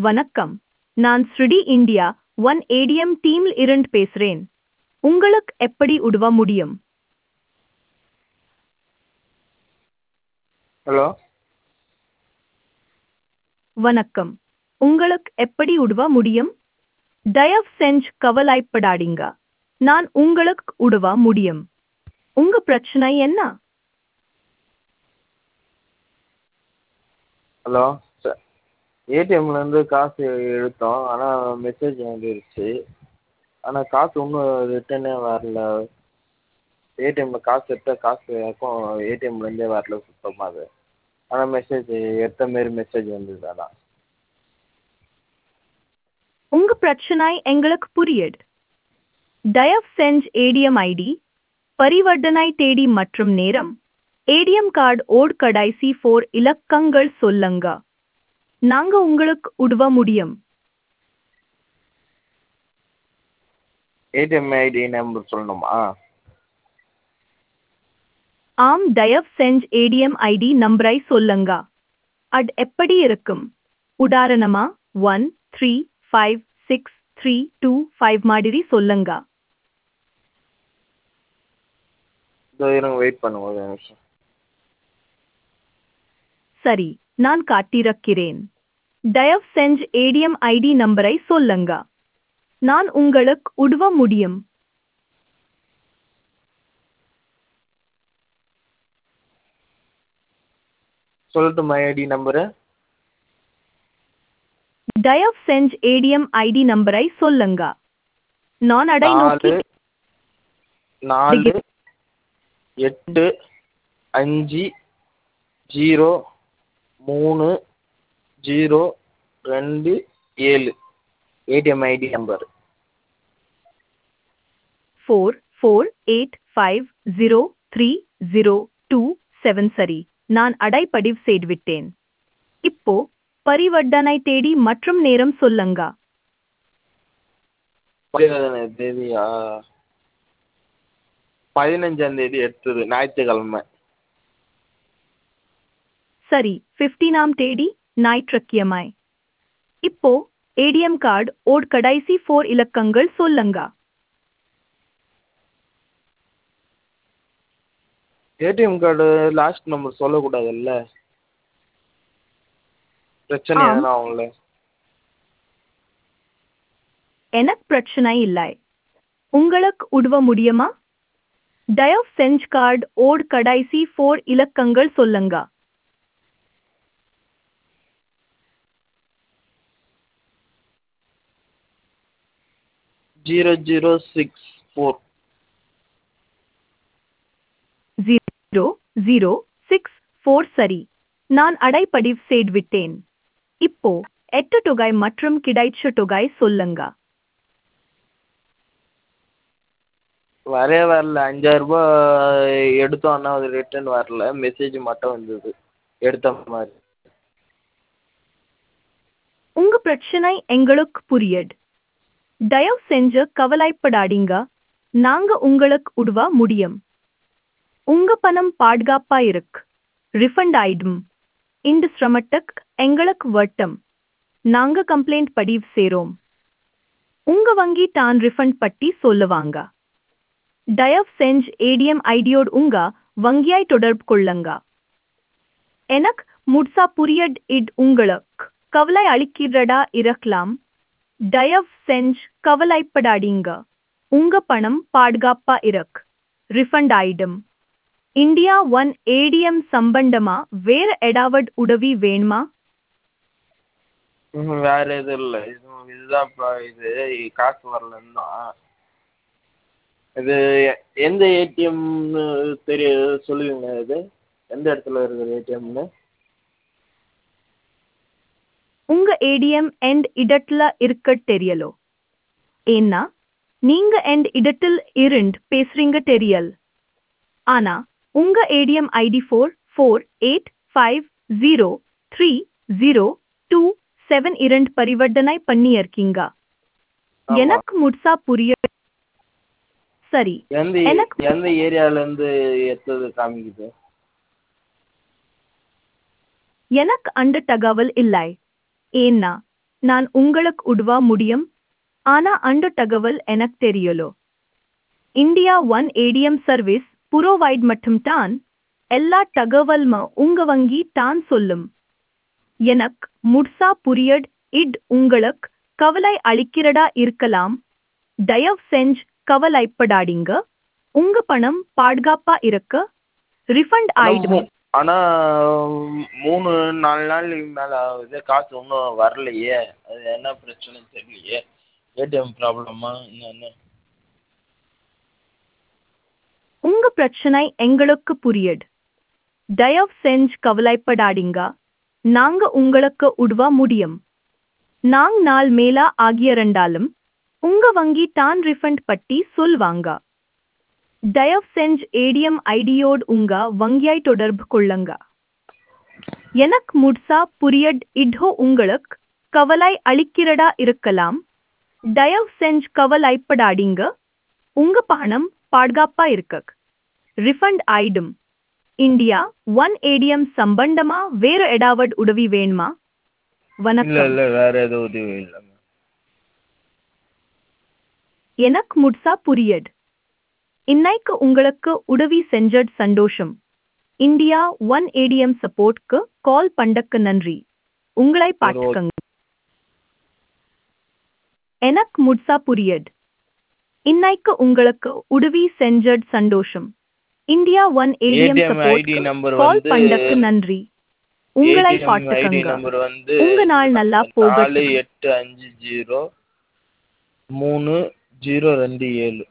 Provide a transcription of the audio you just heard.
வணக்கம் நான் ஸ்ருடி இந்தியா ஒன் ஏடிஎம் டீம்ல இருந்து பேசுறேன் உங்களுக்கு எப்படி உதவ முடியும் ஹலோ வணக்கம் உங்களுக்கு எப்படி உதவ முடியும் தயவு செஞ்சு கவலைப்படாதீங்க நான் உங்களுக்கு உதவ முடியும் உங்க பிரச்சனை என்ன ஹலோ சார் ஏடிஎம்லேருந்து காசு எடுத்தோம் ஆனால் மெசேஜ் வந்துருச்சு ஆனால் காசு இன்னும் ரிட்டனே வரல ஏடிஎம்மில் காசு எடுத்தால் காசு அக்கௌ ஏடிஎம்லேருந்தே வரல சுத்தமாக அது ஆனால் மெசேஜ் எடுத்த மாரி மெசேஜ் வந்தது அதான் உங்க பிரச்சனை எங்களுக்கு புரியுது தயவு செஞ்சு ஏடிஎம் ஐடி பரிவர்த்தனை தேதி மற்றும் நேரம் ஏடிஎம் கார்டு ஓட் கடைசி ஃபோர் இலக்கங்கள் சொல்லுங்க நாங்க உங்களுக்கு உதவ முடியும் ஏடிஎம் ஐடி நம்பர் சொல்லணுமா ஆம் தயவு செஞ்சு ஏடிஎம் ஐடி நம்பரை சொல்லுங்க அது எப்படி இருக்கும் உதாரணமா one three five six three two five மாதிரி சொல்லுங்க இதோ இருங்க வெயிட் பண்ணுங்க ஒரு நிமிஷம் சரி நான் காட்டியிருக்கிறேன் தயவு செஞ்சு ஏடிஎம் ஐடி நம்பரை சொல்லுங்க நான் உங்களுக்கு உதவ முடியும் சொல்லட்டுமா ஐடி நம்பரு தயவு செஞ்சு ஏடிஎம் ஐடி நம்பரை சொல்லுங்க நான் அடை நோக்கி நாலு நாலு எட்டு அஞ்சு ஜீரோ மூணு ஜீரோ ரெண்டு ஏழு ATM ID number four four eight five zero three zero two seven சரி நான் அடைப்படிவு செய்துவிட்டேன் இப்போ பரிவர்த்தனை தேதி மற்றும் நேரம் சொல்லுங்க பரிவர்த்தனை தேதியா பதினஞ்சாம் தேதி எடுத்தது ஞாயிற்றுக்கிழமை சரி ஃபிஃப்டீனாம் தேதி ஞாயிற்றுக்கிழமை இப்போ ஏடிஎம் கார்டு ஓட் கடைசி ஃபோர் இலக்கங்கள் சொல்லுங்க ஏடிஎம் கார்டு லாஸ்ட் நம்பர் சொல்லக்கூடாதுல்ல பிரச்சனை ஆம். எதனா ஆகும்ல எனக்கு பிரச்சனை இல்லை உங்களுக்கு உதவ முடியுமா தயவு செஞ்சு கார்டு ஓட் கடைசி ஃபோர் இலக்கங்கள் சொல்லுங்க zero zero six four zero zero six four சரி நான் அடைப்படிவு செய்துவிட்டேன் இப்போ எட்டு தொகை மற்றும் கிடைச்ச தொகை சொல்லுங்க வரவே வரல அஞ்சாயிரம் ரூபாய் எடுத்தோம் ஆனால் அது ரிட்டர்ன் வரல மெசேஜ் மட்டும் வந்தது எடுத்த மாதிரி உங்க பிரச்சனை எங்களுக்கு புரியுது தயவு செஞ்சு கவலைப்படாதீங்க நாங்க உங்களுக்கு உதவ முடியும் உங்க பணம் பாதுகாப்பா இருக்கு ரிஃபண்ட் ஆயிடும் இந்த சிரமத்துக்கு எங்களுக்கு வட்டம் நாங்க கம்ப்ளைண்ட் பதிவு செய்றோம் உங்க வங்கி தான் ரிஃபண்ட் பட்டி சொல்லுவாங்க தயவு செஞ்சு ஏடிஎம் ஐடியோடு உங்க வங்கியாய் தொடர்பு கொள்ளுங்க எனக்கு முட்சா புரியட் இட் உங்களுக்கு கவலை அளிக்கிறடா இருக்கலாம் தயவு செஞ்சு கவலைப்படாதீங்க உங்க பணம் பாதுகாப்பா இருக்கு ரிஃபண்ட் ஆயிடும் இந்தியா ஒன் ஏடிஎம் சம்பந்தமா வேற ஏதாவது உதவி வேணுமா ம்ஹும், வேற எதுவும் இல்லை இது இதுதான் இப்போ இது காசு வரலன்னு தான் இது எ- எந்த ஏடிஎம்னு தெரிய சொல்லுவீங்க இது எந்த இடத்துல இருக்குது ஏடிஎம்னு உங்க ஏடிஎம் எண்ட் இடத்துல இருக்க தெரியலோ ஏன்னா நீங்க எண்ட் இடத்தில் இருந்து பேசுறீங்க தெரியல் ஆனா உங்க ATM ID four four eight five zero three zero two seven இரண்டு பரிவர்த்தனை பண்ணியிருக்கீங்க ஆமா. எனக்கு முட்சா புரிய சரி எந்த எனக்கு- எந்த ஏரியாலேருந்து எடுத்தது காமிக்குது எனக்கு அந்த தகவல் இல்லை ஏன்னா நான் உங்களுக்கு உதவ முடியும் ஆனா அந்த தகவல் எனக்கு தெரியலோ India one ATM service provide மட்டும் தான் எல்லா தகவல்ம உங்க வங்கி தான் சொல்லும் எனக்கு முட்சா புரியட் இட் உங்களுக்கு கவலை அளிக்கிறதா இருக்கலாம் தயவு செஞ்சு கவலைப்படாதீங்க உங்க பணம் பாதுகாப்பா இருக்க ரிஃபண்ட் ஆயிடும் ஆனா மூணு நாலு நாள் மேல ஆகுது காசு இன்னும் வரலையே அது என்ன பிரச்சனைன்னு தெரியலையே ஏடிஎம் ப்ராப்ளமா என்னன்னு உங்க பிரச்சனை எங்களுக்கு புரியுது தயவு செஞ்சு கவலைப்படாதீங்க நாங்க உங்களுக்கு உதவ முடியும் நாங் நாள் மேலா ஆகியிருந்தாலும் உங்க வங்கி தான் ரிஃபண்ட் பட்டி சொல்வாங்க தயவு செஞ்சு ஏடிஎம் ஐடியோடு உங்க வங்கியை தொடர்பு கொள்ளுங்க எனக்கு முட்சா புரியட் இதோ உங்களுக்கு கவலை அளிக்கிறதா இருக்கலாம் தயவு செஞ்சு கவலைப்படாதீங்க உங்க பணம் பாதுகாப்பா இருக்கு ரிஃபண்ட் ஆயிடும் இந்தியா ஒன் ஏடிஎம் சம்பந்தமா வேற ஏதாவது உதவி வேணுமா இல்ல வணக்கம் இல்ல வேற எதுவும் உதவி இல்லைங்க எனக்கு முட்சா புரியட் இன்னைக்கு உங்களுக்கு உதவி செஞ்சட் சந்தோஷம் இந்தியா ஒன் ஏடிஎம் சப்போர்ட்க்கு கால் பண்ணக்கு நன்றி உங்களை பார்த்துக்கங்க எனக்கு முட்சா புரியட் இன்னைக்கு உங்களுக்கு உதவி செஞ்சட் சந்தோஷம் India one ATM ATM ID சப்போர்ட்க்கு number கால் வந்து- பண்ணக்கு நன்றி உங்களை ஏடிஎம் ஐடி பார்த்துக்கங்க நம்பர் வந்து உங்க நாள் நல்லா நாலு போகட்டும் எட்டு அஞ்சு ஜீரோ மூணு ஜீரோ ரெண்டு ஏழு